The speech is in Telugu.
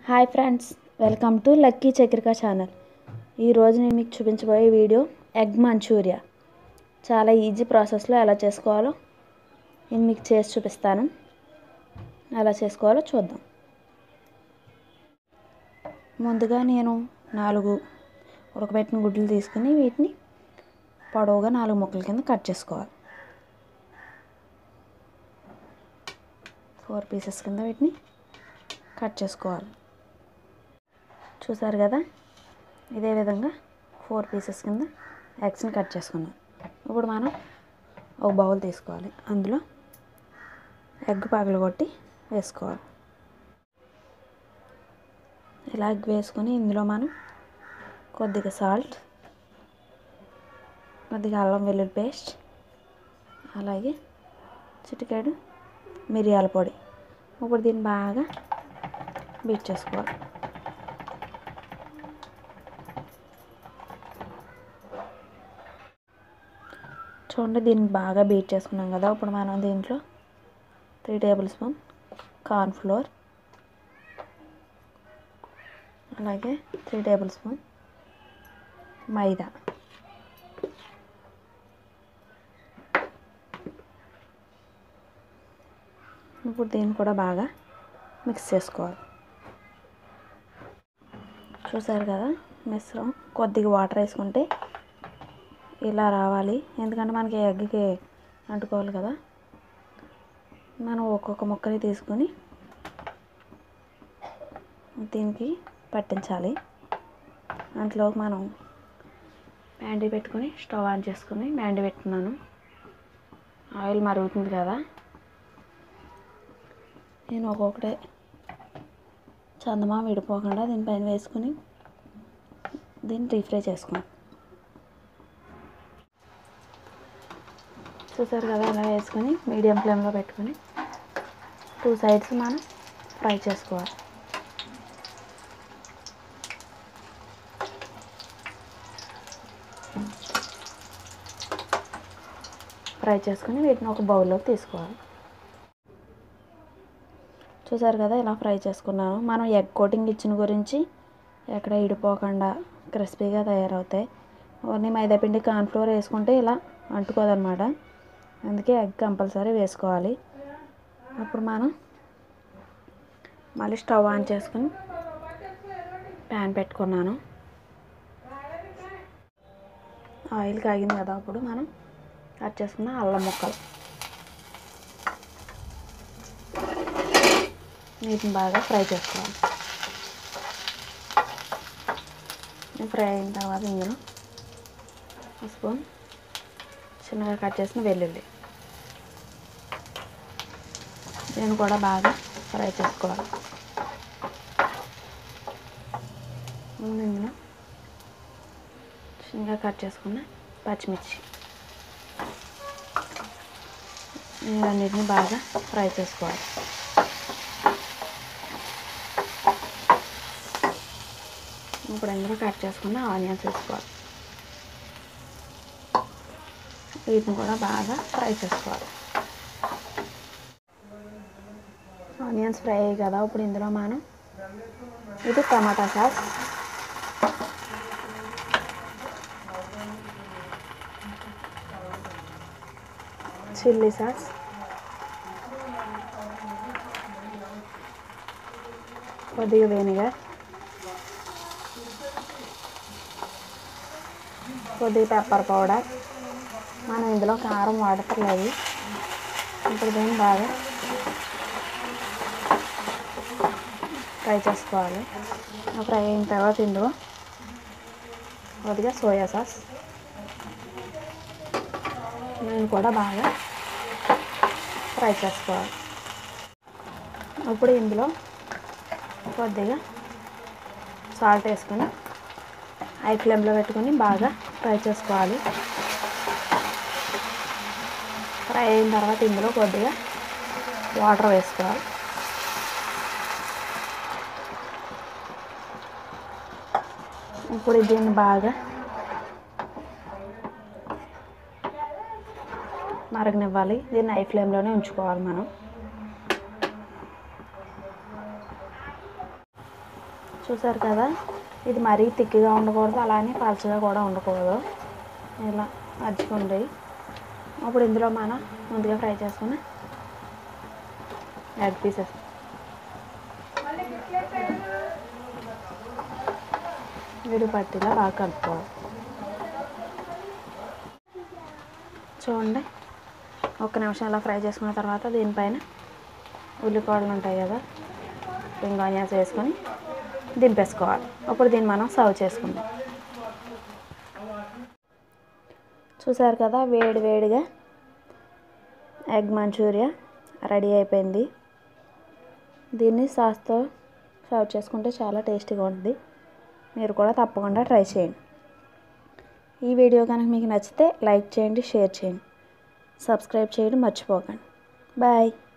hi friends welcome to lucky Chakrika channel ఈరోజు నేను మీకు చూపించబోయే వీడియో ఎగ్ మంచూరియా చాలా ఈజీ ప్రాసెస్లో ఎలా చేసుకోవాలో నేను మీకు చేసి చూపిస్తాను ఎలా చేసుకోవాలో చూద్దాం ముందుగా నేను నాలుగు ఉడకబెట్టిన గుడ్లు తీసుకుని వీటిని పొడవుగా నాలుగు ముక్కల కింద కట్ చేసుకోవాలి ఫోర్ పీసెస్ కింద వీటిని కట్ చేసుకోవాలి చూసారు కదా ఇదే విధంగా ఫోర్ పీసెస్ కింద ఎగ్స్ని కట్ చేసుకున్నాం ఇప్పుడు మనం ఒక బౌల్ తీసుకోవాలి అందులో ఎగ్ పగలగొట్టి వేసుకోవాలి ఇలా ఎగ్ వేసుకొని ఇందులో మనం కొద్దిగా సాల్ట్ కొద్దిగా అల్లం వెల్లుల్లి పేస్ట్ అలాగే చిటికాడు మిరియాల పొడి ఇప్పుడు దీన్ని బాగా బీట్ చేసుకోవాలి చూడండి దీన్ని బాగా బీట్ చేసుకున్నాం కదా ఇప్పుడు మనం దీంట్లో three tablespoon cornflour అలాగే త్రీ టేబుల్ స్పూన్ మైదా ఇప్పుడు దీన్ని కూడా బాగా మిక్స్ చేసుకోవాలి చూసారు కదా మిశ్రం కొద్దిగా వాటర్ వేసుకుంటే ఇలా రావాలి ఎందుకంటే మనకి ఎగ్కి అంటుకోవాలి కదా మనం ఒక్కొక్క ముక్కని తీసుకొని దీనికి పట్టించాలి దాంట్లో మనం బ్యాండీ పెట్టుకొని స్టవ్ ఆన్ చేసుకొని బ్యాండీ పెట్టుకున్నాను ఆయిల్ మరుగుతుంది కదా నేను ఒక్కొక్కటే చందమా విడిపోకుండా దీనిపైన వేసుకుని దీన్ని రీఫ్రై చేసుకున్నాను చూసారు కదా అలా వేసుకొని మీడియం ఫ్లేమ్లో పెట్టుకొని టూ సైడ్స్ మనం ఫ్రై చేసుకోవాలి ఫ్రై చేసుకొని వీటిని ఒక బౌల్లోకి తీసుకోవాలి చూసారు కదా ఇలా ఫ్రై చేసుకున్నాను మనం ఎగ్ కోటింగ్ ఇచ్చిన గురించి ఎక్కడ ఇడిపోకుండా క్రిస్పీగా తయారవుతాయి ఓన్లీ మైదాపిండి కార్న్ఫ్లోర్ వేసుకుంటే ఇలా అంటుకోదన్నమాట అందుకే ఎగ్ కంపల్సరీ వేసుకోవాలి అప్పుడు మనం మళ్ళీ స్టవ్ ఆన్ చేసుకుని ప్యాన్ పెట్టుకున్నాను ఆయిల్ కాగింది కదా అప్పుడు మనం కట్ చేసుకున్న అల్లం ముక్కలు వీటిని బాగా ఫ్రై చేసుకోవాలి ఫ్రై అయిన తర్వాత ఇందులో స్పూన్ చిన్నగా కట్ చేసిన వెల్లుల్లి నేను కూడా బాగా ఫ్రై చేసుకోవాలి ఇందులో చిన్నగా కట్ చేసుకున్న పచ్చిమిర్చి ఇవన్నిటిని బాగా ఫ్రై చేసుకోవాలి ఇప్పుడు ఇందులో కట్ చేసుకున్న ఆనియన్స్ వేసుకోవాలి వీటిని కూడా బాగా ఫ్రై చేసుకోవాలి ఆనియన్స్ ఫ్రై అయ్యాయి కదా ఇప్పుడు ఇందులో మనం ఇది టమాటా సాస్ చిల్లీ సాస్ కొద్దిగా వెనిగర్ కొద్దిగా పెప్పర్ పౌడర్ మనం ఇందులో కారం వాడతలేదు ఇప్పుడు దీన్ని బాగా ఫ్రై చేసుకోవాలి ఫ్రై అయిన తర్వాత ఇందులో కొద్దిగా సోయా సాస్ నేను కూడా బాగా ఫ్రై చేసుకోవాలి ఇప్పుడు ఇందులో కొద్దిగా సాల్ట్ వేసుకొని హై ఫ్లేమ్లో పెట్టుకొని బాగా ఫ్రై చేసుకోవాలి ఫ్రై అయిన తర్వాత ఇందులో కొద్దిగా వాటర్ వేసుకోవాలి ఇప్పుడు దీన్ని బాగా మరగనివ్వాలి దీన్ని హై ఫ్లేమ్లోనే ఉంచుకోవాలి మనం చూసారు కదా ఇది మరీ తిక్కిగా ఉండకూడదు అలానే పలచగా కూడా ఉండకూడదు ఇలా అజ్జుకుంది అప్పుడు ఇందులో మనం ముందుగా ఫ్రై చేసుకుని ఎగ్ పీసెస్ వీడి పట్టిలా బాగా కలుపుకోవాలి చూడండి ఒక్క నిమిషం ఇలా ఫ్రై చేసుకున్న తర్వాత దీనిపైన ఉల్లిపాయలు ఉంటాయి కదా రింగ్ ఆనియన్స్ వేసుకొని దింపేసుకోవాలి అప్పుడు దీన్ని మనం సర్వ్ చేసుకుందాం చూసారు కదా వేడి వేడిగా ఎగ్ మంచూరియా రెడీ అయిపోయింది దీన్ని సాస్తో సర్వ్ చేసుకుంటే చాలా టేస్టీగా ఉంటుంది మీరు కూడా తప్పకుండా ట్రై చేయండి ఈ వీడియో కనుక మీకు నచ్చితే లైక్ చేయండి షేర్ చేయండి సబ్స్క్రైబ్ చేయడం మర్చిపోకండి బాయ్